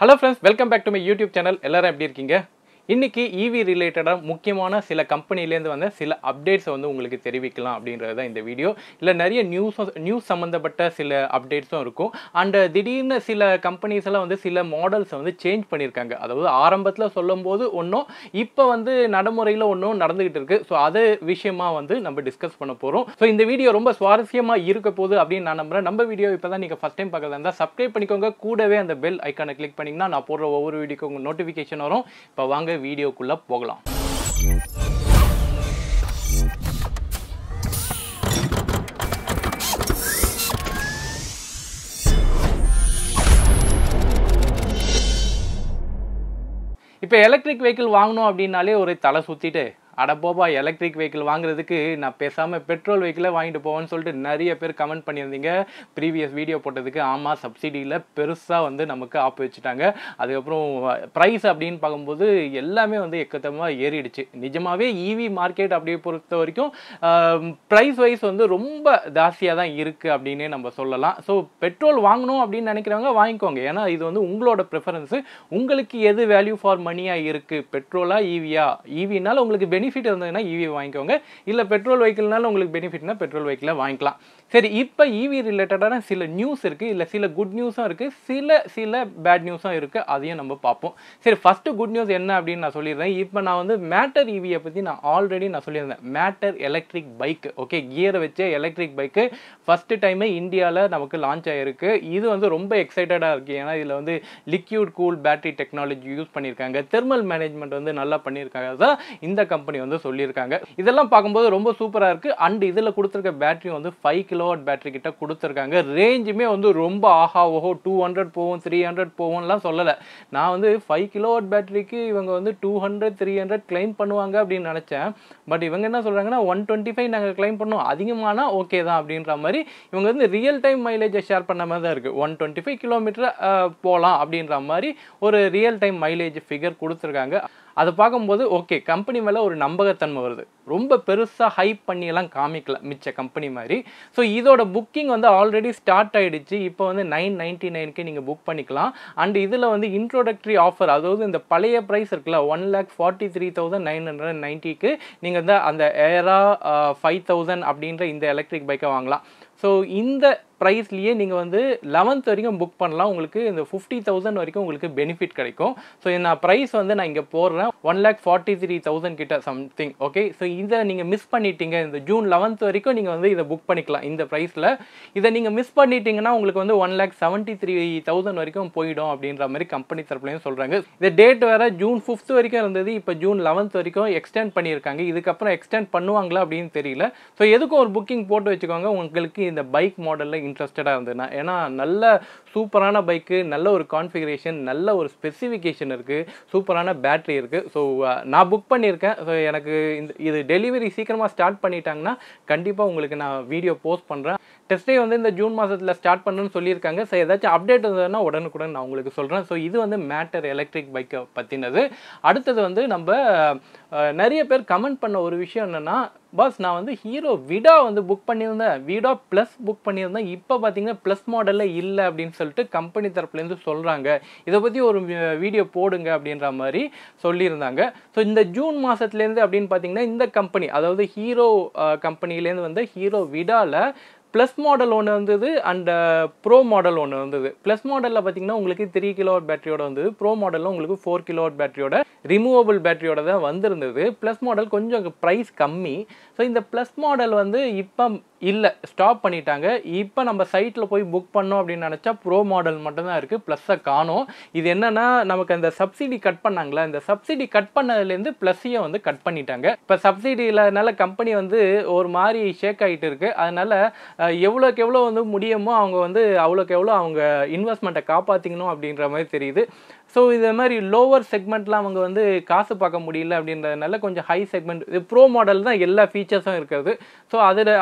hello friends welcome back to my YouTube channel எல்லாரும் எப்படி இருக்கீங்க இன்னைக்கு இவி ரிலேட்டடாக முக்கியமான சில கம்பெனிலேருந்து வந்த சில அப்டேட்ஸை வந்து உங்களுக்கு தெரிவிக்கலாம் அப்படின்றது தான் இந்த வீடியோ இல்லை நிறைய நியூஸ் நியூஸ் சம்மந்தப்பட்ட சில அப்டேட்ஸும் இருக்கும் அண்ட் திடீர்னு சில கம்பெனிஸ் எல்லாம் வந்து சில மாடல்ஸை வந்து சேஞ்ச் பண்ணியிருக்காங்க அதாவது ஆரம்பத்தில் சொல்லும்போது ஒன்றும் இப்போ வந்து நடைமுறையில் ஒன்றும் நடந்துகிட்டு இருக்கு ஸோ அது விஷயமா வந்து நம்ம டிஸ்கஸ் பண்ண போகிறோம் ஸோ இந்த வீடியோ ரொம்ப சுவாரஸ்யமாக இருக்க போகுது அப்படின்னு நான் நம்புறேன் நம்ம வீடியோ இப்போ தான் நீங்கள் ஃபஸ்ட் டைம் பார்க்கறதா இருந்தால் சப்ஸ்கிரைப் பண்ணிக்கோங்க கூடவே அந்த பெல் ஐக்கானை கிளிக் பண்ணிங்கன்னா நான் போடுற ஒவ்வொரு வீடியோக்கு உங்கள் நோட்டிஃபிகேஷன் வரும் இப்போ வாங்க வீடியோக்குள்ளே போகலாம் இப்போ எலக்ட்ரிக் வெஹிக்கிள் வாங்கணும் அப்படின்னாலே ஒரு தலை சுற்றிட்டு அட போபா எலக்ட்ரிக் வெஹிக்கிள் வாங்குறதுக்கு நான் பேசாமல் பெட்ரோல் வெஹிக்கிளே வாங்கிட்டு போவேன்னு சொல்லிட்டு நிறைய பேர் கமெண்ட் பண்ணியிருந்தீங்க ப்ரீவியஸ் வீடியோ போட்டதுக்கு ஆமாம் சப்சிடியில் பெருசாக வந்து நமக்கு ஆப் வச்சுட்டாங்க அதுக்கப்புறம் ப்ரைஸ் அப்படின்னு பார்க்கும்போது எல்லாமே வந்து எக்கத்தமாக ஏறிடுச்சு நிஜமாகவே இவி மார்க்கெட் அப்படியே பொறுத்த வரைக்கும் ப்ரைஸ் வைஸ் வந்து ரொம்ப ஜாஸ்தியாக தான் இருக்குது அப்படின்னே நம்ம சொல்லலாம் ஸோ பெட்ரோல் வாங்கணும் அப்படின்னு நினைக்கிறவங்க வாங்கிக்கோங்க ஏன்னா இது வந்து உங்களோட ப்ரிஃபரன்ஸு உங்களுக்கு எது வேல்யூ ஃபார் மணியாக இருக்குது பெட்ரோலா ஈவியா ஈவினால உங்களுக்கு பெனிஃபிட் இருந்ததுன்னா ஈவி வாங்கிக்கோங்க இல்லை பெட்ரோல் வெஹிக்கிள்னால உங்களுக்கு பெனிஃபிட்னா பெட்ரோல் வெஹிக்கிளை வாங்கிக்கலாம் சரி இப்போ ஈவி ரிலேட்டடான சில நியூஸ் இருக்குது இல்லை சில குட் நியூஸும் இருக்குது சில சில பேட் நியூஸும் இருக்குது அதையும் நம்ம பார்ப்போம் சரி ஃபஸ்ட்டு குட் நியூஸ் என்ன அப்படின்னு நான் சொல்லிடுறேன் இப்போ நான் வந்து மேட்டர் ஈவியை பற்றி நான் ஆல்ரெடி நான் சொல்லியிருந்தேன் மேட்டர் எலக்ட்ரிக் பைக் ஓகே கியரை வச்ச எலக்ட்ரிக் பைக்கு ஃபஸ்ட்டு டைமே இந்தியாவில் நமக்கு லான்ச் ஆகிருக்கு இது வந்து ரொம்ப எக்ஸைட்டடாக இருக்குது ஏன்னா இதில் வந்து liquid cool battery technology use பண்ணியிருக்காங்க தெர்மல் மேனேஜ்மெண்ட் வந்து நல்லா பண்ணியிருக்காங்க தான் இந்த கம்பெனி வந்து சொல்லியிருக்காங்க இதெல்லாம் பார்க்கும்போது ரொம்ப சூப்பராக இருக்குது அண்ட் இதில் கொடுத்துருக்க பேட்டரி வந்து ஃபைவ் கிலோவாட் பேட்டரி கிட்ட கொடுத்துருக்காங்க ரேஞ்சுமே வந்து ரொம்ப ஆஹா ஓஹோ டூ ஹண்ட்ரட் போகும் த்ரீ ஹண்ட்ரட் போகும்லாம் சொல்லலை நான் வந்து ஃபைவ் கிலோவாட் பேட்டரிக்கு இவங்க வந்து two hundred three hundred claim பண்ணுவாங்க அப்படின்னு நினச்சேன் பட் இவங்க என்ன சொல்கிறாங்கன்னா ஒன் டுவெண்ட்டி ஃபைவ் நாங்கள் கிளைம் பண்ணோம் அதிகமானா ஓகே தான் அப்படின்ற மாதிரி இவங்க வந்து ரியல் டைம் மைலேஜை ஷேர் பண்ண மாதிரி தான் இருக்குது ஒன் டுவெண்ட்டி ஃபைவ் கிலோமீட்டர் போகலாம் அப்படின்ற மாதிரி ஒரு ரியல் டைம் மைலேஜ் ஃபிகர் கொடுத்துருக்காங்க அதை பார்க்கும்போது ஓகே கம்பெனி மேலே ஒரு நம்பகத்தன்மை வருது ரொம்ப பெருசாக ஹைப் பண்ணியெல்லாம் காமிக்கல மிச்ச கம்பெனி மாதிரி ஸோ இதோட புக்கிங் வந்து ஆல்ரெடி ஸ்டார்ட் ஆகிடுச்சு இப்போ வந்து நைன் நைன்ட்டி நைனுக்கு நீங்கள் புக் பண்ணிக்கலாம் அண்ட் இதில் வந்து இன்ட்ரோடக்டரி ஆஃபர் அதாவது இந்த பழைய ப்ரைஸ் இருக்குல்ல one lakh forty three thousand nine hundred நைன்ட்டிக்கு நீங்கள் வந்து அந்த ஏரா ஃபைவ் தௌசண்ட் அப்படின்ற இந்த எலக்ட்ரிக் பைக்கை வாங்கலாம் ஸோ இந்த ப்ரைஸ்லேயே நீங்கள் வந்து லெவன்த் வரைக்கும் புக் பண்ணலாம் உங்களுக்கு இந்த ஃபிஃப்டி தௌசண்ட் வரைக்கும் உங்களுக்கு பெனிஃபிட் கிடைக்கும் ஸோ நான் ப்ரைஸ் வந்து நான் இங்கே போடுறேன் one lakh forty three thousand கிட்ட சம்திங் ஓகே ஸோ இதை நீங்கள் மிஸ் பண்ணிட்டீங்க இந்த ஜூன் லெவன்த் வரைக்கும் நீங்கள் வந்து இதை புக் பண்ணிக்கலாம் இந்த ப்ரைஸில் இதை நீங்கள் மிஸ் பண்ணிட்டீங்கன்னா உங்களுக்கு வந்து one lakh seventy three thousand வரைக்கும் போயிடும் அப்படின்ற மாதிரி கம்பெனி தரப்புலையும் சொல்கிறாங்க இந்த டேட் வேறு ஜூன் ஃபிஃப்த் வரைக்கும் இருந்தது இப்போ ஜூன் லெவன்த் வரைக்கும் எக்ஸ்டெண்ட் பண்ணியிருக்காங்க இதுக்கப்புறம் எக்ஸ்டெண்ட் பண்ணுவாங்களா அப்படின்னு தெரியல ஸோ எதுக்கும் ஒரு புக்கிங் போட்டு வச்சுக்கோங்க உங்களுக்கு இந்த பைக் மாடலில் இன்ட்ரெஸ்டடாக இருந்ததுன்னா ஏன்னா நல்ல சூப்பரான பைக்கு நல்ல ஒரு கான்ஃபிகரேஷன் நல்ல ஒரு ஸ்பெசிஃபிகேஷன் இருக்குது சூப்பரான பேட்ரி இருக்குது ஸோ நான் புக் பண்ணியிருக்கேன் ஸோ எனக்கு இந்த இது டெலிவரி சீக்கிரமாக ஸ்டார்ட் பண்ணிட்டாங்கன்னா கண்டிப்பாக உங்களுக்கு நான் வீடியோ போஸ்ட் பண்ணுறேன் டெஸ்ட்டே வந்து இந்த ஜூன் மாதத்தில் ஸ்டார்ட் பண்ணுன்னு சொல்லியிருக்காங்க ஸோ ஏதாச்சும் அப்டேட் இருந்ததுன்னா உடனுக்குடன் நான் உங்களுக்கு சொல்கிறேன் ஸோ இது வந்து மேட்டர் எலக்ட்ரிக் பைக்கை பற்றினது அடுத்தது வந்து நம்ம நிறைய பேர் கமெண்ட் பண்ண ஒரு விஷயம் என்னென்னா பாஸ் நான் வந்து ஹீரோ விடா வந்து புக் பண்ணியிருந்தேன் விடா ப்ளஸ் புக் பண்ணியிருந்தேன் இப்போ பார்த்தீங்கன்னா ப்ளஸ் மாடலில் இல்லை அப்படின்னு சொல்லிட்டு கம்பெனி தரப்புலேருந்து சொல்கிறாங்க இதை பற்றி ஒரு வீடியோ போடுங்க அப்படின்ற மாதிரி சொல்லியிருந்தாங்க ஸோ இந்த ஜூன் மாதத்துலேருந்து அப்படின்னு பார்த்தீங்கன்னா இந்த கம்பெனி அதாவது ஹீரோ கம்பெனிலேருந்து வந்து ஹீரோ விடாவில் ப்ளஸ் மாடல் ஒன்று வந்தது அண்ட் ப்ரோ மாடல் ஒன்று வந்தது ப்ளஸ் மாடலில் பார்த்தீங்கன்னா உங்களுக்கு த்ரீ கிலோவாட் பேட்டரியோட வந்தது ப்ரோ மாடலில் உங்களுக்கு ஃபோர் கிலோவாட் பேட்டரியோட ரிமூவபிள் பேட்டரியோட தான் வந்திருந்தது ப்ளஸ் மாடல் கொஞ்சம் ப்ரைஸ் கம்மி ஸோ இந்த ப்ளஸ் மாடல் வந்து இப்போ இல்லை ஸ்டாப் பண்ணிட்டாங்க இப்போ நம்ம சைட்டில் போய் புக் பண்ணோம் அப்படின்னு நினச்சா ப்ரோ மாடல் மட்டும்தான் இருக்குது ப்ளஸ்ஸை காணும் இது என்னென்னா நமக்கு அந்த சப்சிடி கட் பண்ணாங்களா இந்த சப்சிடி கட் பண்ணதுலேருந்து ப்ளஸ்ஸையும் வந்து கட் பண்ணிட்டாங்க இப்போ சப்சிடி இல்லாதனால கம்பெனி வந்து ஒரு மாதிரி ஷேக் ஆகிட்டு இருக்குது அதனால் எவ்வளோக்கு எவ்வளோ வந்து முடியுமோ அவங்க வந்து அவ்வளோக்கு எவ்வளோ அவங்க இன்வெஸ்ட்மெண்ட்டை காப்பாற்றிக்கணும் அப்படின்ற மாதிரி தெரியுது ஸோ இதே மாதிரி லோவர் செக்மெண்ட்லாம் அவங்க வந்து காசு பார்க்க முடியல அப்படின்றதுனால கொஞ்சம் ஹை செக்மெண்ட் இது ப்ரோ மாடல் தான் எல்லா ஃபீச்சர்ஸும் இருக்கிறது ஸோ அதில் அது மட்டும்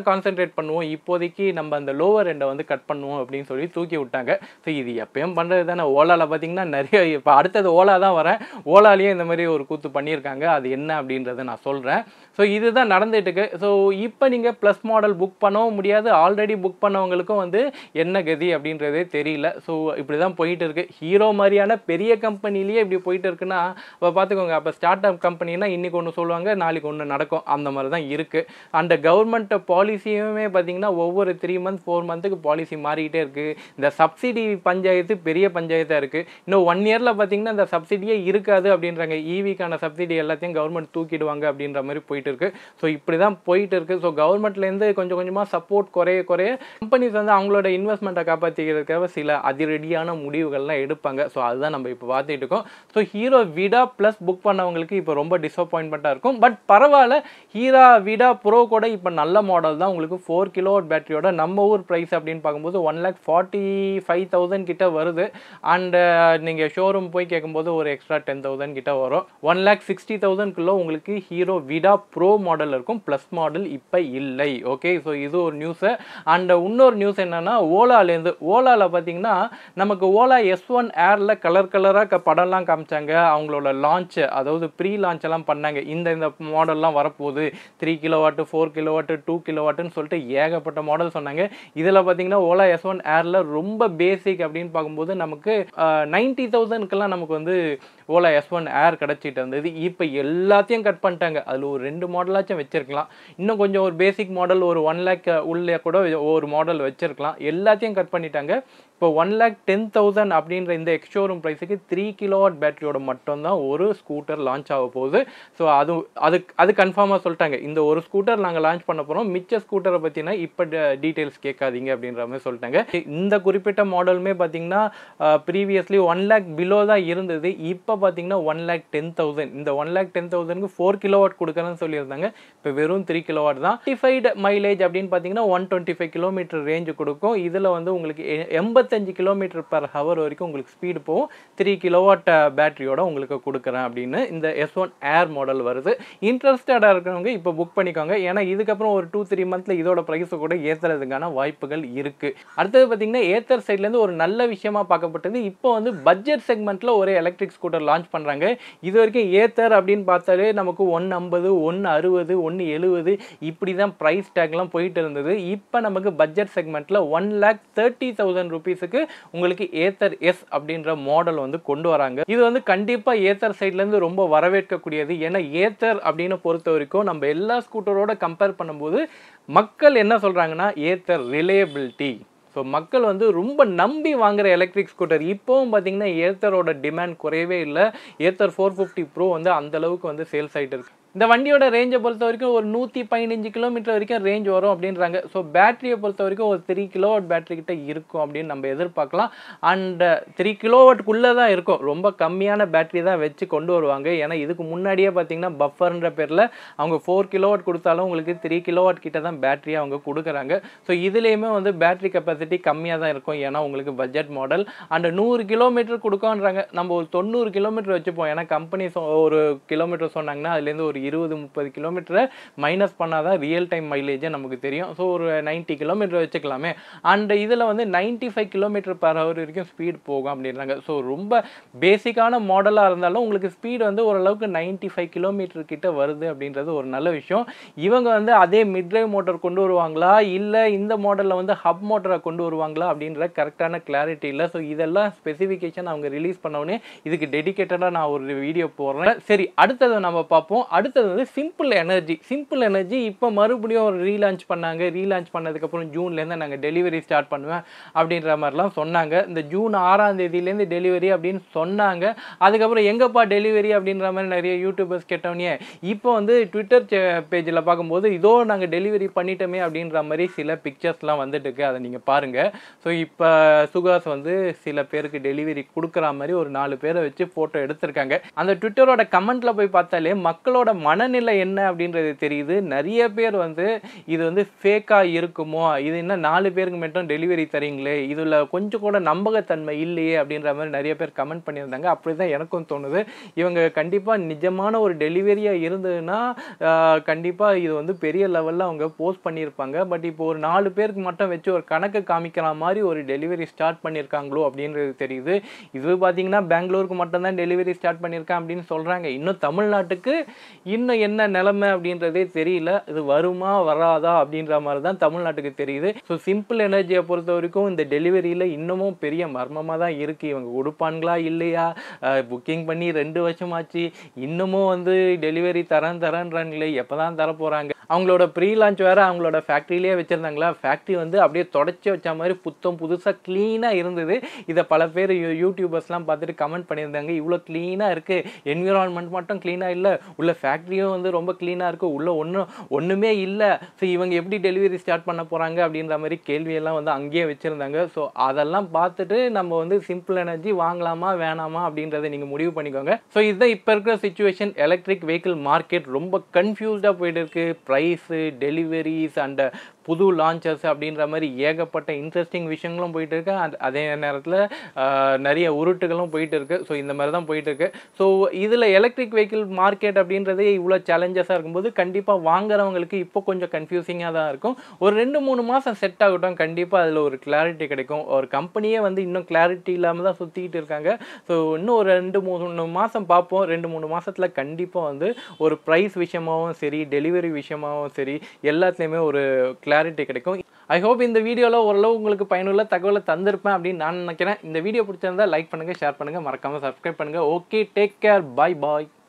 கான்சென்ட்ரேட் பண்ணுவோம் இப்போதைக்கு நம்ம அந்த லோவர் எண்டை வந்து கட் பண்ணுவோம் அப்படின்னு சொல்லி தூக்கி விட்டாங்க ஸோ இது எப்பயும் பண்ணுறது தானே ஓலாவில் பார்த்தீங்கன்னா நிறைய இப்போ அடுத்தது ஓலா தான் வரேன் ஓலாலேயே இந்த மாதிரி ஒரு கூத்து பண்ணியிருக்காங்க அது என்ன அப்படின்றத நான் சொல்கிறேன் ஸோ இதுதான் நடந்துட்டு இருக்கு ஸோ இப்போ நீங்கள் ப்ளஸ் மாடல் புக் பண்ணவும் முடியாது ஆல்ரெடி புக் பண்ணவங்களுக்கும் வந்து என்ன கதி அப்படின்றதே தெரியல ஸோ இப்படி தான் போயிட்டு இருக்கு ஹீரோ மாதிரியான பெரிய கம்பெனிலேயே இப்படி போயிட்டு இருக்குன்னா இப்போ பார்த்துக்கோங்க அப்போ ஸ்டார்ட் அப் கம்பெனினா இன்னைக்கு ஒன்று சொல்லுவாங்க நாளைக்கு ஒன்று நடக்கும் அந்த மாதிரி தான் இருக்குது அந்த கவர்மெண்ட் பாலிசியுமே பார்த்தீங்கன்னா ஒவ்வொரு த்ரீ மந்த் ஃபோர் மந்த்துக்கு பாலிசி மாறிக்கிட்டே இருக்குது இந்த சப்சிடி பஞ்சாயத்து பெரிய பஞ்சாயத்தாக இருக்குது இன்னும் ஒன் இயரில் பார்த்தீங்கன்னா இந்த சப்சிடியே இருக்காது அப்படின்றாங்க ஈவிக்கான சப்சிடி எல்லாத்தையும் கவர்மெண்ட் தூக்கிடுவாங்க அப்படின்ற மாதிரி போயிட்டு இருக்கு ஸோ இப்படி தான் போயிட்டு இருக்கு ஸோ கவர்மெண்ட்லேருந்து கொஞ்சம் கொஞ்சமாக சப்போர்ட் குறைய குறைய கம்பெனிஸ் வந்து அவங்களோட இன்வெஸ்ட்மெண்ட்டை காப்பாற்றிக்கிறதுக்காக சில அதிரடியான முடிவுகள்லாம் எடுப்பாங்க ஸோ அதுதான் நம்ம இப்போ பார்த்துட்டு இருக்கோம் so Hero Vida plus book பண்ணவங்களுக்கு இப்போ ரொம்ப டிசப்பாயின்மெண்ட்டாக இருக்கும் பட் பரவாயில்ல ஹீரா விடா ப்ரோ கூட இப்போ நல்ல மாடல் தான் உங்களுக்கு ஃபோர் கிலோ பேட்டரியோட நம்ம ஊர் ப்ரைஸ் அப்படின்னு பார்க்கும்போது one lakh forty five thousand கிட்ட வருது அண்ட் நீங்கள் ஷோரூம் போய் கேட்கும்போது ஒரு எக்ஸ்ட்ரா டென் தௌசண்ட் கிட்ட வரும் ஒன் லேக் சிக்ஸ்டி தௌசண்ட்குள்ளே உங்களுக்கு ஹீரோ விடா ப்ரோ மாடல் இருக்கும் ப்ளஸ் மாடல் இப்போ இல்லை ஓகே ஸோ இது ஒரு நியூஸு அண்ட் இன்னொரு நியூஸ் என்னன்னா ஓலாலேருந்து ஓலாவில் பார்த்தீங்கன்னா நமக்கு ஓலா எஸ் ஒன் ஏரில் கலர் கலராக படம்லாம் காமிச்சாங்க அவங்களோட லான்ச் அதாவது ப்ரீ லான்ச் எல்லாம் பண்ணாங்க இந்த இந்த மாடல்லாம் வரப்போகுது three kilo watt four kilo watt two kilo வாட்டுன்னு சொல்லிட்டு ஏகப்பட்ட மாடல் சொன்னாங்க இதில் பார்த்தீங்கன்னா ஓலா எஸ் ஒன் ஏரில் ரொம்ப பேசிக் அப்படின்னு பார்க்கும்போது நமக்கு நைன்டி தௌசண்ட்க்கெல்லாம் நமக்கு வந்து ஓலா எஸ் ஒன் ஏர் கிடச்சிட்டு இருந்தது இப்போ எல்லாத்தையும் கட் பண்ணிட்டாங்க அதில் ஒரு ரெண்டு மாடலாச்சும் வச்சிருக்கலாம் இன்னும் கொஞ்சம் ஒரு பேசிக் மாடல் ஒரு ஒன் லேக் உள்ளே கூட ஒரு மாடல் வச்சிருக்கலாம் எல்லாத்தையும் கட் பண்ணிட்டாங்க இப்போ ஒன் லேக் டென் தௌசண்ட் அப்படின்ற இந்த எக்ஸ்ஷோரூம் ப்ரைஸுக்கு த்ரீ கிலோவாட் பேட்டரியோட மட்டும்தான் ஒரு ஸ்கூட்டர் லான்ச் ஆக போகுது ஸோ அது அது அது கன்ஃபார்மாக சொல்லிட்டாங்க இந்த ஒரு ஸ்கூட்டர் நாங்கள் லான்ச் பண்ண போகிறோம் மிச்ச ஸ்கூட்டரை பற்றினா இப்போ டீட்டெயில்ஸ் கேட்காதீங்க அப்படின்ற மாதிரி சொல்லிட்டாங்க இந்த குறிப்பிட்ட மாடலுமே பார்த்தீங்கன்னா ப்ரீவியஸ்லி ஒன் லேக் பிலோ தான் இருந்தது இப்போ பார்த்தீங்கன்னா ஒன் லேக் டென் தௌசண்ட் இந்த ஒன் லேக் டென் தௌசண்ட்க்கு ஃபோர் கிலோவாட் கொடுக்குறேன்னு சொல்லியிருந்தாங்க இப்போ வெறும் த்ரீ கிலோவாட் தான் சர்டிஃபைடு மைலேஜ் அப்படின்னு பார்த்தீங்கன்னா one twenty five kilometre range கொடுக்கும் இதில் வந்து உங்களுக்கு எ- எண்பத்தஞ்சு கிலோமீட்டர் பர் ஹவர் வரைக்கும் உங்களுக்கு ஸ்பீடு போகும் த்ரீ கிலோவாட் பேட்டரியோட உங்களுக்கு கொடுக்குறேன் அப்படின்னு இந்த எஸ் ஒன் ஏர் மாடல் வருது இன்ட்ரெஸ்டடாக இருக்கிறவங்க இப்போ புக் பண்ணிக்கோங்க ஏன்னா இதுக்கப்புறம் ஒரு டூ த்ரீ மந்த்தில் இதோட ப்ரைஸை கூட ஏற்றுறதுக்கான வாய்ப்புகள் இருக்குது அடுத்தது பார்த்தீங்கன்னா ஏத்தர் சைட்லேருந்து ஒரு நல்ல விஷயமா பார்க்கப்பட்டது இப்போ வந்து பட்ஜெட் செக்மெண்ட்டில் ஒரு எலக்ட்ரிக் ஸ்கூட்டர் லான்ச் பண்ணுறாங்க இது வரைக்கும் ஏத்தர் அப்படின்னு பார்த்தாலே நமக்கு ஒன் ஐம்பது ஒன்று அறுபது ஒன்று எழுபது இப்படி தான் ப்ரைஸ் டேக்லாம் போயிட்டு இருந்தது இப்போ நமக்கு பட்ஜெட் செக்மெண்ட்டில் ஒன் லேக் தேர்ட்டி தௌசண்ட் ருபீஸுக்கு உங்களுக்கு ஏத்தர் எஸ் அப்படின்ற மாடல் வந்து கொண்டு வராங்க இது வந்து கண்டிப்பாக ஏத்தர் சைட்லேருந்து ரொம்ப வரவேற்கக்கூடியது ஏன்னா ஏத்தர் அப்படின்னு பொறுத்த வரைக்கும் நம்ம எல்லா ஸ்கூட்டரோட கம்பேர் பண்ணும்போது மக்கள் என்ன சொல்கிறாங்கன்னா ஏத்தர் ரிலையபிலிட்டி ஸோ மக்கள் வந்து ரொம்ப நம்பி வாங்குற எலக்ட்ரிக் ஸ்கூட்டர் இப்போவும் பார்த்தீங்கன்னா ஏத்தரோட டிமாண்ட் குறையவே இல்லை ஏத்தர் ஃபோர் ஃபிஃப்டி ப்ரோ வந்து அந்த அளவுக்கு வந்து சேல்ஸ் ஆகிட்டு இருக்கு இந்த வண்டியோட ரேஞ்சை பொறுத்த வரைக்கும் ஒரு நூற்றி பதினஞ்சு கிலோமீட்டர் வரைக்கும் ரேஞ்ச் வரும் அப்படின்றாங்க ஸோ பேட்டரியை பொறுத்த வரைக்கும் ஒரு த்ரீ கிலோவாட் பேட்டரி கிட்ட இருக்கும் அப்படின்னு நம்ம எதிர்பார்க்கலாம் அண்ட் த்ரீ கிலோவாட்டுக்குள்ளே தான் இருக்கும் ரொம்ப கம்மியான பேட்டரி தான் வச்சு கொண்டு வருவாங்க ஏன்னா இதுக்கு முன்னாடியே பார்த்தீங்கன்னா பஃபர்ன்ற பேரில் அவங்க ஃபோர் கிலோவாட் கொடுத்தாலும் உங்களுக்கு த்ரீ கிலோவாட் கிட்ட தான் பேட்டரி அவங்க கொடுக்குறாங்க ஸோ இதுலேயுமே வந்து பேட்டரி கெப்பாசிட்டி கம்மியாக தான் இருக்கும் ஏன்னா உங்களுக்கு பட்ஜெட் மாடல் அண்ட் நூறு கிலோமீட்டர் கொடுக்கன்றாங்க நம்ம ஒரு தொண்ணூறு கிலோமீட்டர் வச்சுப்போம் ஏன்னா கம்பெனி ஒரு கிலோமீட்டர் சொன்னாங்கன்னா அதுலேருந்து ஒரு இருபது முப்பது கிலோமீட்டரை மைனஸ் பண்ணாதான் ரியல் டைம் மைலேஜே நமக்கு தெரியும் ஸோ ஒரு 90 கிலோமீட்டர் வச்சுக்கலாமே அண்ட் இதில் வந்து 95 ஃபைவ் கிலோமீட்டர் பர் ஹவர் வரைக்கும் ஸ்பீட் போகும் அப்படின்றாங்க ஸோ ரொம்ப பேசிக்கான மாடலாக இருந்தாலும் உங்களுக்கு ஸ்பீடு வந்து ஓரளவுக்கு 95 ஃபைவ் கிலோமீட்டர் கிட்ட வருது அப்படின்றது ஒரு நல்ல விஷயம் இவங்க வந்து அதே மிட் டிரைவ் மோட்டார் கொண்டு வருவாங்களா இல்லை இந்த மாடலில் வந்து ஹப் மோட்டரை கொண்டு வருவாங்களா அப்படின்ற கரெக்டான கிளாரிட்டி இல்லை ஸோ இதெல்லாம் ஸ்பெசிஃபிகேஷன் அவங்க ரிலீஸ் பண்ணவுடனே இதுக்கு டெடிகேட்டடாக நான் ஒரு வீடியோ போடுறேன் சரி அடுத்தது நம்ம பார்ப்போம் அடுத்தது வந்து சிம்பிள் எனர்ஜி சிம்பிள் எனர்ஜி இப்போ மறுபடியும் ஒரு ரீலான்ச் பண்ணாங்க ரீலான்ச் பண்ணதுக்கப்புறம் ஜூன்லேருந்து நாங்கள் டெலிவரி ஸ்டார்ட் பண்ணுவேன் அப்படின்ற மாதிரிலாம் சொன்னாங்க இந்த ஜூன் ஆறாம் தேதியிலேருந்து டெலிவரி அப்படின்னு சொன்னாங்க அதுக்கப்புறம் எங்கப்பா டெலிவரி அப்படின்ற மாதிரி நிறைய யூடியூபர்ஸ் கேட்டவனே இப்போ வந்து ட்விட்டர் பேஜில் பார்க்கும்போது இதோ நாங்கள் டெலிவரி பண்ணிட்டோமே அப்படின்ற மாதிரி சில பிக்சர்ஸ்லாம் வந்துட்டு இருக்கு அதை நீங்கள் பாருங்கள் ஸோ இப்போ சுகாஸ் வந்து சில பேருக்கு டெலிவரி கொடுக்குற மாதிரி ஒரு நாலு பேரை வச்சு ஃபோட்டோ எடுத்திருக்காங்க அந்த ட்விட்டரோட கமெண்ட்ல போய் பார்த்தாலே மக்களோட மனநிலை என்ன அப்படின்றது தெரியுது நிறைய பேர் வந்து இது வந்து ஃபேக்காக இருக்குமோ இது என்ன நாலு பேருக்கு மட்டும் டெலிவரி தரீங்களே இதில் கொஞ்சம் கூட நம்பகத்தன்மை இல்லையே அப்படின்ற மாதிரி நிறைய பேர் கமெண்ட் பண்ணியிருந்தாங்க அப்படி தான் எனக்கும் தோணுது இவங்க கண்டிப்பாக நிஜமான ஒரு டெலிவரியாக இருந்ததுன்னா கண்டிப்பாக இது வந்து பெரிய லெவலில் அவங்க போஸ்ட் பண்ணியிருப்பாங்க பட் இப்போ ஒரு நாலு பேருக்கு மட்டும் வச்சு ஒரு கணக்கு காமிக்கிற மாதிரி ஒரு டெலிவரி ஸ்டார்ட் பண்ணியிருக்காங்களோ அப்படின்றது தெரியுது இது பார்த்தீங்கன்னா பெங்களூருக்கு மட்டும்தான் டெலிவரி ஸ்டார்ட் பண்ணியிருக்கேன் அப்படின்னு சொல்கிறாங்க இன்னும் தமிழ்நாட்டுக்கு இன்னும் என்ன நிலைமை அப்படின்றதே தெரியல இது வருமா வராதா அப்படின்ற மாதிரி தான் தமிழ்நாட்டுக்கு தெரியுது ஸோ சிம்பிள் எனர்ஜியை பொறுத்த வரைக்கும் இந்த டெலிவரியில் இன்னமும் பெரிய மர்மமாக தான் இருக்குது இவங்க கொடுப்பான்களா இல்லையா புக்கிங் பண்ணி ரெண்டு வருஷமாச்சு இன்னமும் வந்து டெலிவரி தரேன் தரேன்றாங்களே எப்போ தான் தர போகிறாங்க அவங்களோட ப்ரீ லான்ச் வேறு அவங்களோட ஃபேக்ட்ரியிலே வச்சுருந்தாங்களா ஃபேக்ட்ரி வந்து அப்படியே தொடச்சி வச்ச மாதிரி புத்தம் புதுசாக க்ளீனாக இருந்தது இதை பல பேர் யூ யூடியூபர்ஸ்லாம் பார்த்துட்டு கமெண்ட் பண்ணியிருந்தாங்க இவ்வளோ க்ளீனாக இருக்குது என்விரான்மெண்ட் மட்டும் க்ளீனாக இல்லை உள்ள ஃபேக்ட்ரியும் வந்து ரொம்ப க்ளீனாக இருக்குது உள்ள ஒன்றும் ஒன்றுமே இல்லை ஸோ இவங்க எப்படி டெலிவரி ஸ்டார்ட் பண்ண போகிறாங்க அப்படின்ற மாதிரி கேள்வியெல்லாம் வந்து அங்கேயே வச்சுருந்தாங்க ஸோ அதெல்லாம் பார்த்துட்டு நம்ம வந்து சிம்பிள் எனர்ஜி வாங்கலாமா வேணாமா அப்படின்றத நீங்கள் முடிவு பண்ணிக்கோங்க ஸோ இதுதான் இப்போ இருக்கிற சுச்சுவேஷன் எலக்ட்ரிக் வெஹிக்கிள் மார்க்கெட் ரொம்ப கன்ஃபியூஸ்டாக போயிட்டு இருக்கு ப்ரைஸு டெலிவரிஸ் அண்ட் புது லான்ச்சஸ் அப்படின்ற மாதிரி ஏகப்பட்ட இன்ட்ரெஸ்டிங் விஷயங்களும் போயிட்டு இருக்கு and அதே நேரத்தில் நிறைய உருட்டுகளும் போயிட்டு இருக்கு ஸோ இந்த மாதிரி தான் போயிட்டு இருக்கு ஸோ இதில் எலக்ட்ரிக் வெஹிக்கிள் மார்க்கெட் அப்படின்றதே இவ்வளோ சேலஞ்சஸாக இருக்கும்போது கண்டிப்பாக வாங்குறவங்களுக்கு இப்போ கொஞ்சம் கன்ஃபியூசிங்காக தான் இருக்கும் ஒரு ரெண்டு மூணு மாதம் செட் ஆகட்டும் கண்டிப்பாக அதில் ஒரு கிளாரிட்டி கிடைக்கும் ஒரு கம்பெனியே வந்து இன்னும் கிளாரிட்டி இல்லாமல் தான் சுற்றிக்கிட்டு இருக்காங்க ஸோ இன்னும் ஒரு ரெண்டு மூணு மாதம் பார்ப்போம் ரெண்டு மூணு மாதத்தில் கண்டிப்பாக வந்து ஒரு ப்ரைஸ் விஷயமாகவும் சரி டெலிவரி விஷயமாகவும் சரி எல்லாத்துலேயுமே ஒரு கிளாரிட்டி கிடைக்கும் ஐ ஹோப் இந்த வீடியோவில் ஓரளவு உங்களுக்கு பயனுள்ள தகவலை தந்திருப்பேன் அப்படின்னு நான் நினைக்கிறேன் இந்த வீடியோ பிடிச்சிருந்தா லைக் பண்ணுங்கள் ஷேர் பண்ணுங்கள் மறக்காமல் சப்ஸ்கிரைப் பண்ணுங்கள் ஓகே டேக் கேர் பாய் பாய்